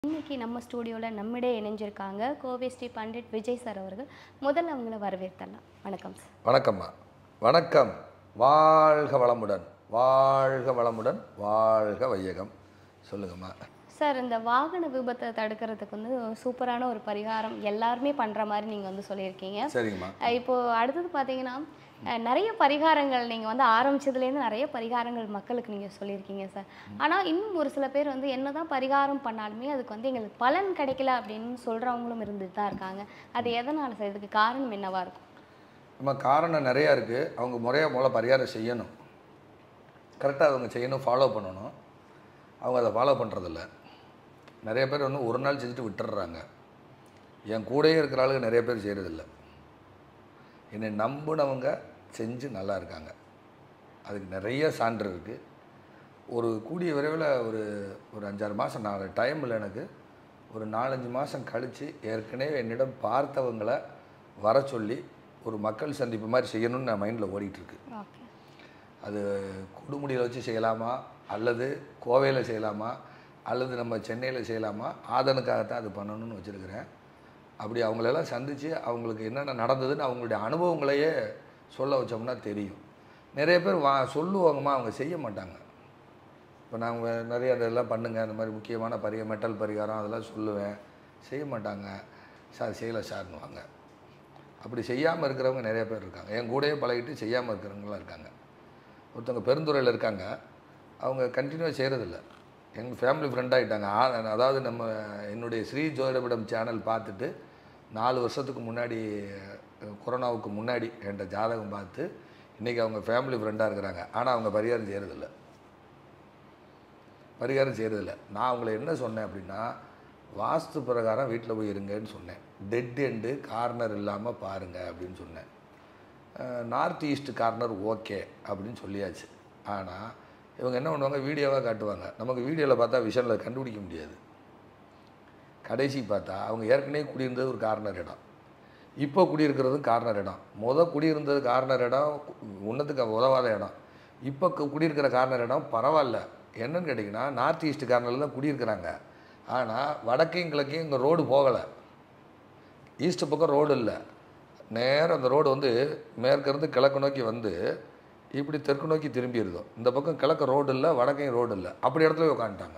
இன்னைக்கு நம்ம ஸ்டூடியோவில் நம்மிடையே இணைஞ்சிருக்காங்க கோவை ஸ்ரீ பண்டிட் விஜய் சார் அவர்கள் முதல்ல அவங்கள வரவேற்கலாம் வணக்கம் சார் வணக்கம்மா வணக்கம் வாழ்க வளமுடன் வாழ்க வளமுடன் வாழ்க வையகம் சொல்லுங்கம்மா சார் இந்த வாகன விபத்தை தடுக்கிறதுக்கு வந்து சூப்பரான ஒரு பரிகாரம் எல்லாருமே பண்ணுற மாதிரி நீங்கள் வந்து சொல்லியிருக்கீங்க சரிங்கம்மா அஹ் இப்போ அடுத்தது பார்த்தீங்கன்னா அஹ் நிறைய பரிகாரங்கள் நீங்கள் வந்து ஆரம்பிச்சதுலேருந்து நிறைய பரிகாரங்கள் மக்களுக்கு நீங்கள் சொல்லியிருக்கீங்க சார் ஆனால் இன்னும் ஒரு சில பேர் வந்து என்னதான் பரிகாரம் பண்ணாலுமே அதுக்கு வந்து எங்களுக்கு பலன் கிடைக்கல அப்படின்னு சொல்கிறவங்களும் இருந்துட்டு தான் இருக்காங்க அது எதனால் சார் இதுக்கு காரணம் என்னவா இருக்கும் நம்ம காரணம் நிறையா இருக்குது அவங்க முறையாக மூல பரிகாரம் செய்யணும் கரெக்டாக அவங்க செய்யணும் ஃபாலோ பண்ணணும் அவங்க அதை ஃபாலோ பண்ணுறதில்ல நிறைய பேர் வந்து ஒரு நாள் செஞ்சுட்டு விட்டுடுறாங்க என் கூடயே இருக்கிற ஆளுங்க நிறைய பேர் செய்கிறதில்ல என்னை நம்பினவங்க செஞ்சு நல்லா இருக்காங்க அதுக்கு நிறைய சான்று இருக்குது ஒரு கூடிய விரைவில் ஒரு ஒரு அஞ்சாறு மாதம் நாலு டைம் இல்லை எனக்கு ஒரு நாலஞ்சு மாதம் கழித்து ஏற்கனவே என்னிடம் பார்த்தவங்கள வர சொல்லி ஒரு மக்கள் சந்திப்பு மாதிரி செய்யணும்னு நான் மைண்டில் ஓடிட்டுருக்கு ஓகே அது கொடுமுடியில் வச்சு செய்யலாமா அல்லது கோவையில் செய்யலாமா அல்லது நம்ம சென்னையில் செய்யலாமா ஆதனுக்காகத்தான் அது பண்ணணும்னு வச்சுருக்கிறேன் அப்படி அவங்களெல்லாம் சந்தித்து அவங்களுக்கு என்னென்ன நடந்ததுன்னு அவங்களுடைய அனுபவங்களையே சொல்ல வச்சோம்னா தெரியும் நிறைய பேர் வா சொல்லுவாங்கம்மா அவங்க செய்ய மாட்டாங்க இப்போ நாங்கள் நிறைய அதெல்லாம் பண்ணுங்க அந்த மாதிரி முக்கியமான பரிக மெட்டல் பரிகாரம் அதெல்லாம் சொல்லுவேன் செய்ய மாட்டாங்க சார் செய்யலை சார்னுவாங்க அப்படி செய்யாமல் இருக்கிறவங்க நிறைய பேர் இருக்காங்க என் கூடயே பழகிட்டு செய்யாமல் இருக்கிறவங்களாம் இருக்காங்க ஒருத்தவங்க பெருந்துறையில் இருக்காங்க அவங்க கண்டினியூவாக செய்கிறதில்ல எங்கள் ஃபேமிலி ஃப்ரெண்ட் ஆகிட்டாங்க அதாவது நம்ம என்னுடைய ஸ்ரீ ஜோதிடபிடம் சேனல் பார்த்துட்டு நாலு வருஷத்துக்கு முன்னாடி அஹ், கொரோனாவுக்கு முன்னாடி என்கிட்ட ஜாதகம் பார்த்து இன்றைக்கி அவங்க ஃபேமிலி ஃப்ரெண்டாக இருக்கிறாங்க ஆனால் அவங்க பரிகாரம் செய்கிறதில்ல பரிகாரம் செய்கிறதில்ல நான் அவங்கள என்ன சொன்னேன் அப்படின்னா வாஸ்து பிரகாரம் வீட்டில் போய் இருங்கன்னு சொன்னேன் டெட் எண்டு கார்னர் இல்லாமல் பாருங்கள் அப்படின்னு சொன்னேன் நார்த் ஈஸ்ட் கார்னர் ஓகே அப்படின்னு சொல்லியாச்சு ஆனால் இவங்க என்ன பண்ணுவாங்க வீடியோவாக காட்டுவாங்க நமக்கு வீடியோவில் பார்த்தா விஷனில் கண்டுபிடிக்க முடியாது கடைசி பார்த்தா அவங்க ஏற்கனவே குடியிருந்தது ஒரு கார்னர் இடம் இப்போ குடியிருக்கிறது கார்னர் இடம் முத குடியிருந்தது கார்னர் இடம் உன்னத்துக்கு உதவாத இடம் இப்போ கு- குடியிருக்கிற கார்னர் இடம் பரவாயில்ல என்னன்னு கேட்டிங்கன்னா நார்த் ஈஸ்ட் கார்னரில் தான் குடியிருக்கிறாங்க ஆனால் வடக்கையும் கிழக்கையும் இங்கே ரோடு போகலை ஈஸ்ட் பக்கம் ரோடு இல்லை நேரா அந்த ரோடு வந்து மேற்கிருந்து கிழக்கு நோக்கி வந்து இப்படி தெற்கு நோக்கி திரும்பிடுதோ இந்த பக்கம் கிழக்கு ரோடு இல்லை வடக்கையும் ரோடு இல்லை அப்படி இடத்துல போய் உட்காந்துட்டாங்க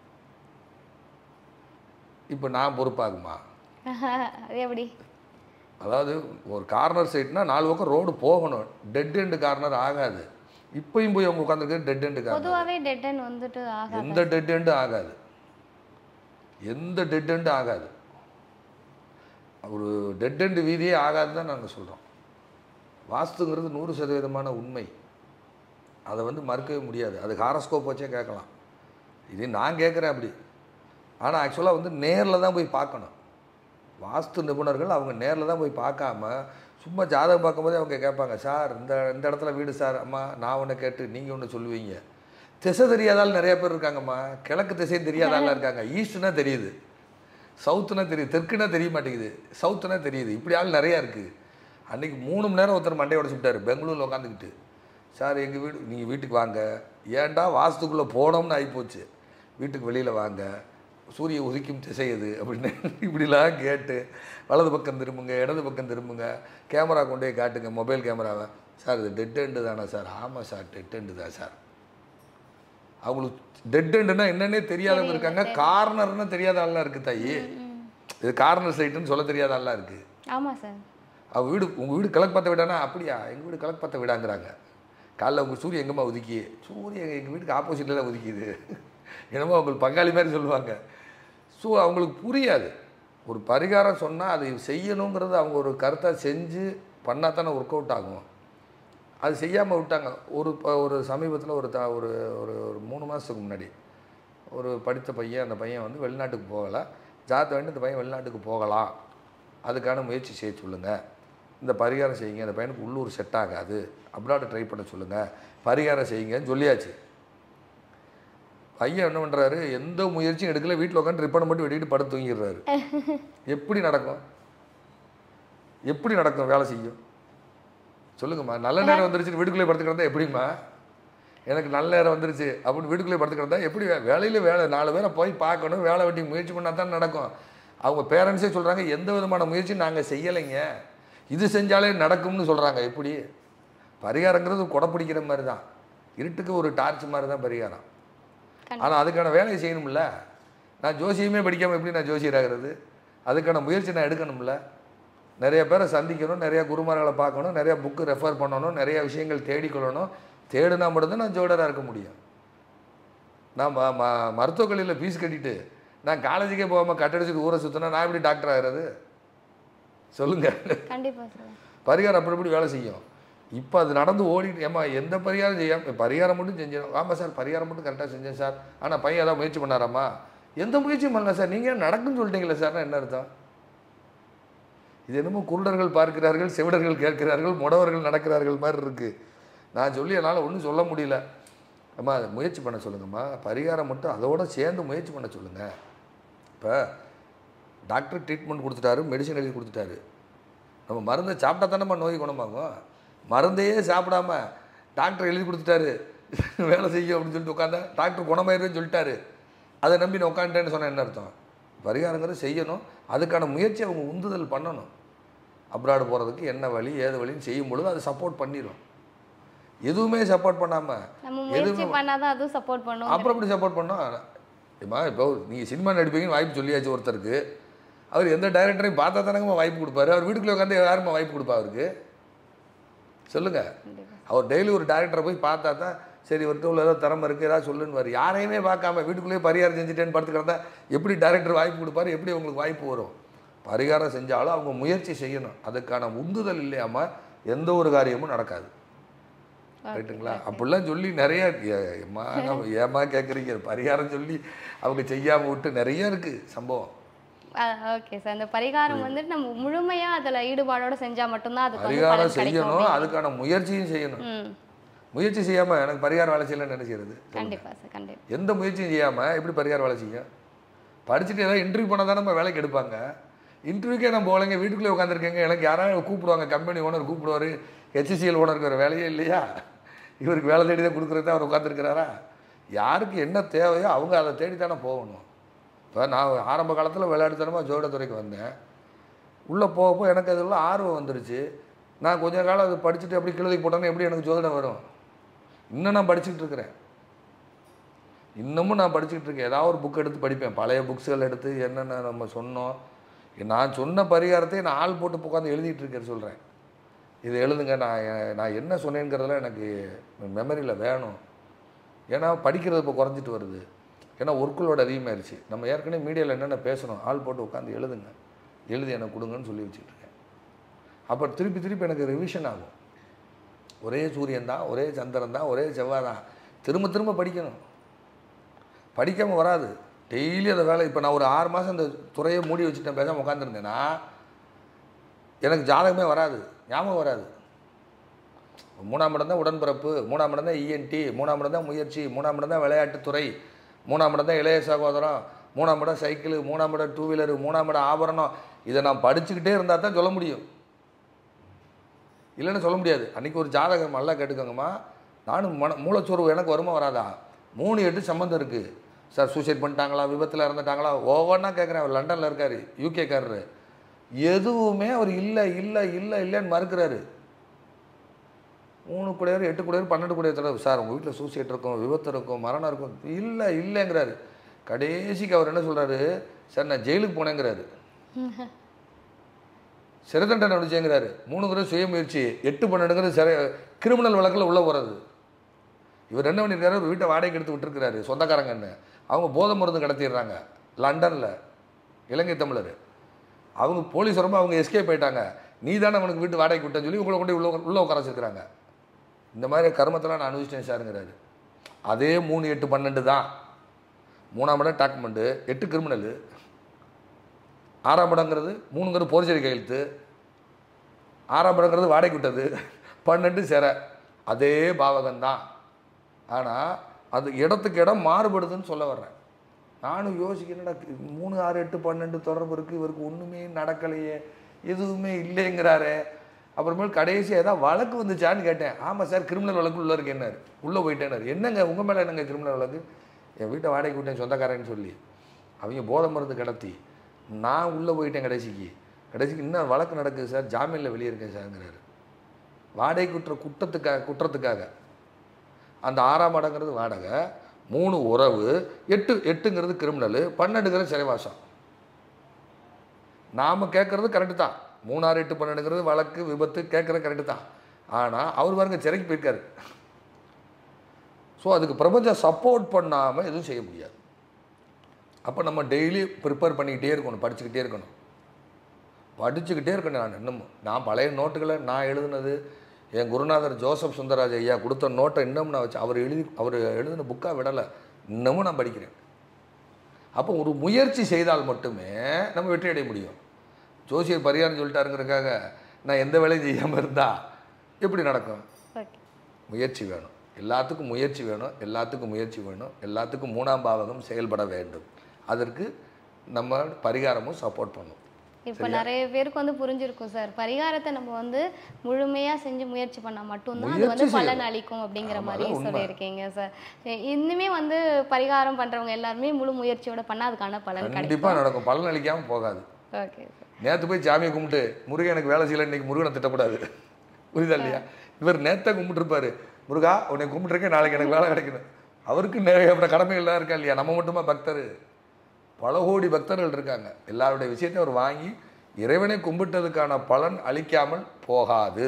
இப்போ நான் பொறுப்பாகுமா அது எப்படி அதாவது ஒரு கார்னர் சைட்னா நாலு பக்கம் ரோடு போகணும் டெட் எண்டு கார்னர் ஆகாது இப்பயும் போய் அவங்க உட்காந்துருக்கு டெட் எண்டு கார்னர் பொதுவாகவே டெட் அண்ட் வந்துட்டு ஆகாது எந்த டெட் எண்டு ஆகாது எந்த டெட் எண்டு ஆகாது ஒரு டெட் எண்டு வீதியே ஆகாதுன்னு தான் நாங்கள் சொல்கிறோம் வாஸ்துங்கிறது நூறு சதவீதமான உண்மை அதை வந்து மறுக்கவே முடியாது அது ஹாரஸ்கோப் வச்சே கேட்கலாம் இது நான் கேட்குறேன் அப்படி ஆனால் ஆக்சுவலாக வந்து நேரில் தான் போய் பார்க்கணும் வாஸ்து நிபுணர்கள் அவங்க நேரில் தான் போய் பார்க்காம சும்மா ஜாதகம் பார்க்கும்போதே அவங்க கேட்பாங்க சார் இந்த இந்த இடத்துல வீடு சார் அம்மா நான் ஒன்று கேட்டு நீங்கள் ஒன்று சொல்லுவீங்க திசை தெரியாதால் நிறைய பேர் இருக்காங்கம்மா கிழக்கு திசையும் தெரியாதாலாம் இருக்காங்க ஈஸ்ட்னா தெரியுது சவுத்துனா தெரியுது தெற்குனா தெரிய மாட்டேங்குது சவுத்துனா தெரியுது இப்படி ஆள் நிறையா இருக்குது அன்றைக்கி மூணு மணி நேரம் ஒருத்தர் மண்டையை உடச்சுட்டாரு பெங்களூரில் உட்காந்துக்கிட்டு சார் எங்கள் வீடு நீங்கள் வீட்டுக்கு வாங்க ஏன்டா வாஸ்துக்குள்ளே போனோம்னு ஆகிப்போச்சு வீட்டுக்கு வெளியில் வாங்க சூரிய உதிக்கும் திசை எது அப்படின்னு இப்படிலாம் கேட்டு வலது பக்கம் திரும்புங்க இடது பக்கம் திரும்புங்க கேமரா கொண்டு போய் காட்டுங்க மொபைல் கேமராவை சார் இது டெட் எண்டு தானே சார் ஆமாம் சார் டெட் எண்டு தான் சார் அவங்களுக்கு டெட் எண்டுனா என்னன்னே தெரியாதவங்க இருக்காங்க கார்னர்னு தெரியாத ஆள்லாம் இருக்குது தாயி இது கார்னர் சைட்டுன்னு சொல்ல தெரியாத ஆள்லாம் இருக்குது ஆமாம் சார் அவ வீடு உங்கள் வீடு கிழக்கு பார்த்த வீடானா அப்படியா எங்கள் வீடு கிழக்கு பார்த்த வீடாங்கிறாங்க காலைல உங்கள் சூரியன் எங்கம்மா உதிக்கி சூரியன் எங்கள் வீட்டுக்கு ஆப்போசிட்டில் தான் உதிக்குது என்னமோ அவங்களுக்கு பங்காளி மாதிரி சொல்லுவாங்க ஸோ அவங்களுக்கு புரியாது ஒரு பரிகாரம் சொன்னால் அதை செய்யணுங்கிறது அவங்க ஒரு கருத்தை செஞ்சு பண்ணால் தானே ஒர்க் அவுட் ஆகும் அது செய்யாமல் விட்டாங்க ஒரு ப- ஒரு சமீபத்தில் ஒரு த ஒரு ஒரு ஒரு மூணு மாதத்துக்கு முன்னாடி ஒரு படித்த பையன் அந்த பையன் வந்து வெளிநாட்டுக்கு போகலை ஜாத்த வேண்டி இந்த பையன் வெளிநாட்டுக்கு போகலாம் அதுக்கான முயற்சி செய்ய சொல்லுங்கள் இந்த பரிகாரம் செய்யுங்க இந்த பையனுக்கு உள்ளூர் செட் ஆகாது அப்ராடு ட்ரை பண்ண சொல்லுங்கள் பரிகாரம் செய்யுங்கன்னு சொல்லியாச்சு பையன் என்ன பண்ணுறாரு எந்த முயற்சியும் எடுக்கல வீட்டில் உட்காந்து ரிப்பனை மட்டும் வெட்டிட்டு படுத்து தூங்கிடுறாரு எப்படி நடக்கும் எப்படி நடக்கும் வேலை செய்யும் சொல்லுங்கம்மா நல்ல நேரம் வந்துருச்சு வீட்டுக்குள்ளே படுத்து கிடந்தா எப்படிம்மா எனக்கு நல்ல நேரம் வந்துருச்சு அப்படின்னு வீட்டுக்குள்ளே படுத்துக்கிறதா எப்படி வே- வேலையில வேலை நாலு பேரை போய் பார்க்கணும் வேலை வெட்டி முயற்சி பண்ணால் தான் நடக்கும் அவங்க பேரண்ட்ஸே சொல்கிறாங்க எந்த விதமான முயற்சியும் நாங்கள் செய்யலைங்க இது செஞ்சாலே நடக்கும்னு சொல்கிறாங்க எப்படி பரிகாரங்கிறது கொடை பிடிக்கிற மாதிரி தான் இருட்டுக்கு ஒரு டார்ச் மாதிரி தான் பரிகாரம் கண்டிப்பா. ஆனால் அதுக்கான வேலையை செய்யணும்ல நான் ஜோசியமே படிக்காமல் எப்படி நான் ஜோசியராகிறது அதுக்கான முயற்சி நான் எடுக்கணும்ல நிறைய பேரை சந்திக்கணும் நிறைய குருமார்களை பார்க்கணும் நிறைய புக்கு ரெஃபர் பண்ணணும் நிறைய விஷயங்கள் தேடிக்கொள்ளணும் தேடினா மட்டும்தான் நான் ஜோடராக இருக்க முடியும் நான் ம ம மருத்துவக் கல்லூரியில் ஃபீஸ் கட்டிட்டு நான் காலேஜுக்கே போகாமல் கட்டடிச்சிட்டு ஊரை சுற்றினா நான் எப்படி டாக்டர் ஆகிறது சொல்லுங்கள் கண்டிப்பா சார் பரிகாரம் அப்படி இப்படி வேலை செய்யும் இப்போ அது நடந்து ஓடிட்டு ஏமா எந்த பரிகாரம் செய்யாம பரிகாரம் மட்டும் செஞ்சோம் ஆமாம் சார் பரிகாரம் மட்டும் கரெக்டாக செஞ்சேன் சார் ஆனால் பையன் ஏதாவது முயற்சி பண்ணாராம்மா எந்த முயற்சியும் பண்ணல சார் நீங்கள் நடக்குன்னு சொல்லிட்டீங்களே சார்னா என்ன அர்த்தம் இது என்னமோ குருடர்கள் பார்க்கிறார்கள் செவிடர்கள் கேட்கிறார்கள் முடவர்கள் நடக்கிறார்கள் மாதிரி இருக்குது நான் சொல்லி என்னால் ஒன்றும் சொல்ல முடியல அம்மா அதை முயற்சி பண்ண சொல்லுங்கம்மா பரிகாரம் மட்டும் அதோட சேர்ந்து முயற்சி பண்ண சொல்லுங்கள் இப்போ டாக்டர் ட்ரீட்மெண்ட் கொடுத்துட்டாரு மெடிசன் எழுதி கொடுத்துட்டாரு நம்ம மருந்தை சாப்பிட்டா தானேம்மா நோய் குணமாகும் மருந்தையே சாப்பிடாம டாக்டர் எழுதி கொடுத்துட்டாரு வேலை செய்யும் அப்படின்னு சொல்லிட்டு உட்காந்தா டாக்டர் குணமாயிருன்னு சொல்லிட்டாரு அதை நம்பி நான் உட்காந்துட்டேன்னு சொன்னால் என்ன அர்த்தம் பரிகாரங்கிறது செய்யணும் அதுக்கான முயற்சி அவங்க உந்துதல் பண்ணணும் அப்ராடு போகிறதுக்கு என்ன வழி ஏது வழின்னு செய்யும் பொழுது அது சப்போர்ட் பண்ணிடும் எதுவுமே சப்போர்ட் பண்ணாமல் நம்ம முயற்சி பண்ணாதான் அதுவும் சப்போர்ட் பண்ணும் அப்புறம் எப்படி சப்போர்ட் பண்ணோம் ஏம்மா இப்போ நீங்கள் சினிமா நடிப்பீங்கன்னு வாய்ப்பு சொல்லியாச்சு ஒருத்தருக்கு அவர் எந்த டைரக்டரையும் பார்த்தா தானங்கம்மா வாய்ப்பு கொடுப்பாரு அவர் வீட்டுக்குள்ளே உட்காந்து யாரும்மா வாய்ப்பு கொடுப்பா அவருக்கு சொல்லுங்கள் கண்டிப்பா. அவர் டெய்லி ஒரு டேரக்டரை போய் பார்த்தா தான் சரி இவர்கிட்ட உள்ள ஏதோ திறமை இருக்குது ஏதாவது சொல்லுன்னு யாரையுமே பார்க்காம வீட்டுக்குள்ளேயே பரிகாரம் செஞ்சுட்டேன்னு படுத்துக்கிறதா எப்படி டேரக்டர் வாய்ப்பு கொடுப்பாரு எப்படி உங்களுக்கு வாய்ப்பு வரும் பரிகாரம் செஞ்சாலும் அவங்க முயற்சி செய்யணும் அதுக்கான உந்துதல் இல்லையாம எந்த ஒரு காரியமும் நடக்காது ரைட்டுங்களா அப்படிலாம் சொல்லி நிறைய ஏ- ஏம்மா நம்ம ஏமா கேட்குறீங்க பரிகாரம் சொல்லி அவங்க செய்யாமல் விட்டு நிறைய இருக்குது சம்பவம் ஓகே சார் அந்த பரிகாரம் வந்துட்டு நம்ம முழுமையா அதுல ஈடுபாடோட செஞ்சா மட்டும்தான் அதுக்கு வந்து பரிகாரம் பலன் கிடைக்கும் செய்யணும் அதுக்கான முயற்சியும் செய்யணும் ம் முயற்சி செய்யாமல் எனக்கு பரிகாரம் வேலை செய்யலன்னு என்ன செய்யறது கண்டிப்பா சார் கண்டிப்பா எந்த முயற்சியும் செய்யாமல் எப்படி பரிகாரம் வேலை செய்யும் படிச்சுட்டு ஏதாவது இன்டர்வியூ போனால் தான் நம்ம வேலைக்கு எடுப்பாங்க இன்டர்வியூக்கே நான் போகலைங்க வீட்டுக்குள்ளே உட்காந்துருக்கேங்க எனக்கு யாராவது கூப்பிடுவாங்க கம்பெனி ஓனர் கூப்பிடுவார் ஹெச்சிசிஎல் ஓனருக்கு வேறு வேலையே இல்லையா இவருக்கு வேலை தேடி தான் கொடுக்குறது தான் அவர் உட்காந்துருக்கிறாரா யாருக்கு என்ன தேவையோ அவங்க அதை தேடி தானே போகணும் இப்போ நான் ஆரம்ப காலத்தில் விளையாட்டுத்தனமாக ஜோடத்துறைக்கு வந்தேன் உள்ளே போகப்போ எனக்கு அதெல்லாம் ஆர்வம் வந்துருச்சு நான் கொஞ்ச காலம் அது படிச்சுட்டு அப்படி கிழதைக்கு போட்டோன்னா எப்படி எனக்கு ஜோதிடம் வரும் இன்னும் நான் படிச்சுக்கிட்டு இருக்கிறேன் இன்னமும் நான் படிச்சுக்கிட்டு இருக்கேன் ஏதாவது ஒரு புக் எடுத்து படிப்பேன் பழைய புக்ஸ்கள் எடுத்து என்னென்ன நம்ம சொன்னோம் நான் சொன்ன பரிகாரத்தை நான் ஆள் போட்டு உட்காந்து எழுதிட்டு இருக்கேன் சொல்கிறேன் இது எழுதுங்க நான் எ- நான் என்ன சொன்னேங்கிறதெல்லாம் எனக்கு மெமரியில் வேணும் ஏன்னா படிக்கிறது இப்போ குறைஞ்சிட்டு வருது ஏன்னா ஒர்க்குலோட அதிகமாயிருச்சு நம்ம ஏற்கனவே மீடியாவில் என்னென்ன பேசணும் ஆள் போட்டு உட்காந்து எழுதுங்க எழுதி எனக்கு கொடுங்கன்னு சொல்லி வச்சுட்டு இருக்கேன் அப்போ திருப்பி திருப்பி எனக்கு ரிவிஷன் ஆகும் ஒரே சூரியன் தான் ஒரே சந்திரன் தான் ஒரே செவ்வாய் தான் திரும்ப திரும்ப படிக்கணும் படிக்காமல் வராது டெய்லி அந்த வேலை இப்போ நான் ஒரு ஆறு மாதம் இந்த துறையை மூடி வச்சுட்டேன் பேசாமல் உட்காந்துருந்தேன்னா எனக்கு ஜாதகமே வராது ஞாபகம் வராது மூணாம் இடம் தான் உடன்பிறப்பு மூணாம் இடம் தான் இஎன்டி மூணாம் இடம் தான் முயற்சி மூணாம் இடம் தான் விளையாட்டுத்துறை மூணாம் இடம் தான் இளைய சகோதரம் மூணாம் இடம் சைக்கிள் மூணாம் இடம் டூ வீலரு மூணாம் இடம் ஆபரணம் இதை நான் படிச்சுக்கிட்டே இருந்தால் தான் சொல்ல முடியும் இல்லைன்னு சொல்ல முடியாது அன்றைக்கி ஒரு ஜாதகம் நல்லா கேட்டுக்கோங்கம்மா நானும் மன மூலச்சோர்வு எனக்கு வருமா வராதா மூணு எட்டு சம்மந்தம் இருக்குது சார் சூசைட் பண்ணிட்டாங்களா விபத்தில் இறந்துட்டாங்களா ஒவ்வொன்றா கேட்குறேன் அவர் லண்டனில் இருக்கார் யூகேக்காரரு எதுவுமே அவர் இல்லை இல்லை இல்லை இல்லைன்னு மறுக்கிறாரு மூணு குடையர் எட்டு குடையர் பன்னெண்டு குடையர் தடவை சார் உங்கள் வீட்டில் சூசைட் இருக்கும் விபத்து இருக்கும் மரணம் இருக்கும் இல்லை இல்லைங்கிறாரு கடைசிக்கு அவர் என்ன சொல்கிறாரு சார் நான் ஜெயிலுக்கு போனேங்கிறாரு சிறை தண்டனை அடிச்சேங்கிறாரு மூணு தடவை சுயமுயற்சி எட்டு பன்னெண்டுங்கிறது சிறை கிரிமினல் வழக்கில் உள்ளே போகிறது இவர் என்ன பண்ணியிருக்காரு ஒரு வீட்டை வாடகைக்கு எடுத்து விட்டுருக்கிறாரு சொந்தக்காரங்கன்னு அவங்க போதை மருந்து கடத்திடுறாங்க லண்டனில் இலங்கை தமிழர் அவங்க போலீஸ் வரும்போது அவங்க எஸ்கேப் ஆயிட்டாங்க நீ தானே அவனுக்கு வீட்டு வாடகைக்கு விட்டேன்னு சொல்லி உங்களை கொண்டு உள்ள உள்ளே உட்கார வச்சிருக்கிறாங்க இந்த மாதிரி கர்மத்தெல்லாம் நான் அனுபவிச்சிட்டேன் சாருங்கிறாரு அதே மூணு எட்டு பன்னெண்டு தான் மூணாம் இடம் டாக்குமெண்ட்டு எட்டு கிரிமினலு ஆறாம் இடங்கிறது மூணுங்கிறது போர்ச்சரி கையெழுத்து ஆறாம் இடங்கிறது வாடகை விட்டது பன்னெண்டு சிறை அதே பாவகம்தான் ஆனால் அது இடத்துக்கு இடம் மாறுபடுதுன்னு சொல்ல வர்றேன் நானும் யோசிக்கிறேன்டா மூணு ஆறு எட்டு பன்னெண்டு தொடர்பு இருக்குது இவருக்கு ஒன்றுமே நடக்கலையே எதுவுமே இல்லைங்கிறாரே அப்புறமேல் கடைசியாக ஏதாவது வழக்கு வந்துச்சான்னு கேட்டேன் ஆமாம் சார் கிரிமினல் வழக்கு உள்ளே இருக்கு என்னார் உள்ளே போயிட்டேனார் என்னங்க உங்கள் மேலே என்னங்க கிரிமினல் வழக்கு என் வீட்டை வாடகை விட்டேன் சொந்தக்காரன்னு சொல்லி அவங்க போதை மருந்து கடத்தி நான் உள்ளே போயிட்டேன் கடைசிக்கு கடைசிக்கு இன்னும் வழக்கு நடக்குது சார் ஜாமீனில் வெளியே இருக்கேன் சார்ங்கிறாரு வாடகை குற்ற குற்றத்துக்காக குற்றத்துக்காக அந்த ஆறாம் இடங்கிறது வாடகை மூணு உறவு எட்டு எட்டுங்கிறது கிரிமினலு பன்னெண்டுங்கிறது சிறைவாசம் நாம் கேட்குறது கரெக்டு தான் மூணாறு எட்டு பன்னெண்டுங்கிறது வழக்கு விபத்து கேட்குறது கரெக்டு தான் ஆனால் அவர் பாருங்க சிறைக்கு போயிருக்காரு ஸோ அதுக்கு பிரபஞ்சம் சப்போர்ட் பண்ணாமல் எதுவும் செய்ய முடியாது அப்போ நம்ம டெய்லி ப்ரிப்பேர் பண்ணிக்கிட்டே இருக்கணும் படிச்சுக்கிட்டே இருக்கணும் படிச்சுக்கிட்டே இருக்கணும் நான் இன்னமும் நான் பழைய நோட்டுகளை நான் எழுதுனது என் குருநாதர் ஜோசப் சுந்தரராஜ் ஐயா கொடுத்த நோட்டை இன்னமும் நான் வச்சு அவர் எழுதி அவர் எழுதின புக்காக விடலை இன்னமும் நான் படிக்கிறேன் அப்போ ஒரு முயற்சி செய்தால் மட்டுமே நம்ம வெற்றி அடைய முடியும் ஜோசியர் பரிகாரம் சொல்லிட்டாருங்கிறதுக்காக நான் எந்த வேலையும் செய்யாமல் இருந்தா எப்படி நடக்கும் ஓகே முயற்சி வேணும் எல்லாத்துக்கும் முயற்சி வேணும் எல்லாத்துக்கும் முயற்சி வேணும் எல்லாத்துக்கும் மூணாம் பாவகம் செயல்பட வேண்டும் அதற்கு நம்ம பரிகாரமும் சப்போர்ட் பண்ணும் இப்போ நிறைய பேருக்கு வந்து புரிஞ்சிருக்கும் சார் பரிகாரத்தை நம்ம வந்து முழுமையா செஞ்சு முயற்சி பண்ணா மட்டும்தான் அது வந்து முயற்சி பலன் செய்யணும். அளிக்கும் அப்படிங்கிற ஆமா, மாதிரி அதான் உண்மை. சொல்லியிருக்கீங்க சார் இ- இன்னுமே வந்து பரிகாரம் பண்றவங்க எல்லாருமே முழு முயற்சியோட பண்ணா அதுக்கான பலன் கிடைக்கும் கண்டிப்பாக நடக்கும் பலன் அளிக்காமல் போகாது ஓகே சார் நேற்று போய் சாமியை கும்பிட்டு முருகன் எனக்கு வேலை செய்யல இன்னைக்கு முருகனை திட்டக்கூடாது புரியுதா இல்லையா இவர் நேற்றை கும்பிட்டுருப்பாரு முருகா உன்னை கும்பிட்டுருக்கேன் நாளைக்கு எனக்கு வேலை கிடைக்கணும் அவருக்கு நிறைய அப்புறம் கடமைகள்லாம் இருக்கா இல்லையா நம்ம மட்டுமா பக்தர் பல கோடி பக்தர்கள் இருக்காங்க எல்லாருடைய விஷயத்தையும் அவர் வாங்கி இறைவனை கும்பிட்டதுக்கான பலன் அளிக்காமல் போகாது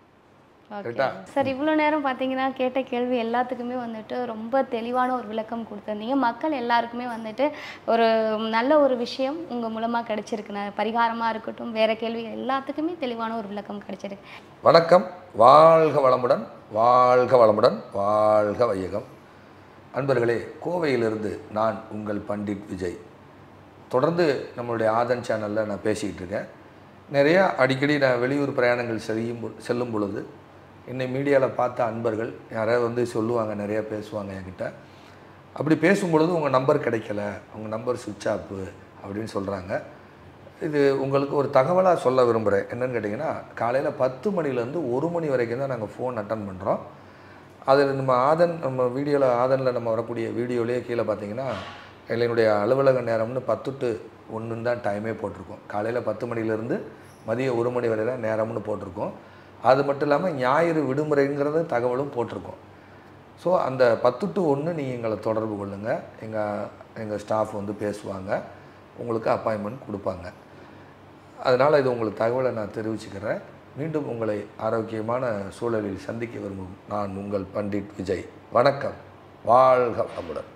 ஓகே கரெக்டா? சார் இவ்வளோ நேரம் பார்த்தீங்கன்னா கேட்ட கேள்வி எல்லாத்துக்குமே வந்துட்டு ரொம்ப தெளிவான ஒரு விளக்கம் கொடுத்துருந்தீங்க மக்கள் எல்லாருக்குமே வந்துட்டு ஒரு நல்ல ஒரு விஷயம் உங்கள் மூலமாக கிடைச்சிருக்கு நான் பரிகாரமாக இருக்கட்டும் வேற கேள்வி எல்லாத்துக்குமே தெளிவான ஒரு விளக்கம் கிடைச்சிருக்கு வணக்கம் வாழ்க வளமுடன் வாழ்க வளமுடன் வாழ்க வையகம் அன்பர்களே கோவையிலிருந்து நான் உங்கள் பண்டிட் விஜய் தொடர்ந்து நம்மளுடைய ஆதன் சேனலில் நான் பேசிக்கிட்டு இருக்கேன் நிறையா அடிக்கடி நான் வெளியூர் பிரயாணங்கள் செய்யும் பொ- செல்லும் பொழுது என்னை மீடியாவில் பார்த்த அன்பர்கள் யாராவது வந்து சொல்லுவாங்க நிறையா பேசுவாங்க என்கிட்ட அப்படி பேசும் பொழுது உங்கள் நம்பர் கிடைக்கல உங்கள் நம்பர் சுவிட்ச் ஆப்பு அப்படின்னு சொல்கிறாங்க இது உங்களுக்கு ஒரு தகவலாக சொல்ல விரும்புகிறேன் என்னன்னு கேட்டிங்கன்னா காலையில் பத்து மணிலேருந்து ஒரு மணி வரைக்கும் தான் நாங்கள் ஃபோன் அட்டன் பண்ணுறோம் அதில் நம்ம ஆதன் நம்ம வீடியோவில் ஆதனில் நம்ம வரக்கூடிய வீடியோலேயே கீழே பார்த்தீங்கன்னா என்னுடைய அலுவலக நேரம்னு பத்து டு ஒன்றுன்னு தான் டைமே போட்டிருக்கோம் காலையில் பத்து மணிலேருந்து மதியம் ஒரு மணி வரை தான் நேரம்னு போட்டிருக்கோம் அது மட்டும் இல்லாமல் ஞாயிறு விடுமுறைங்கிறத தகவலும் போட்டிருக்கோம் ஸோ அந்த பத்து டு ஒன்று நீங்கள் எங்களை தொடர்பு கொள்ளுங்கள் எங்கள் எங்கள் ஸ்டாஃப் வந்து பேசுவாங்க உங்களுக்கு அப்பாயின்மெண்ட் கொடுப்பாங்க அதனால் இது உங்களுக்கு தகவலை நான் தெரிவிச்சுக்கிறேன் மீண்டும் உங்களை ஆரோக்கியமான சூழலில் சந்திக்க விரும்பும் நான் உங்கள் பண்டிட் விஜய் வணக்கம் வாழ்க வளமுடன்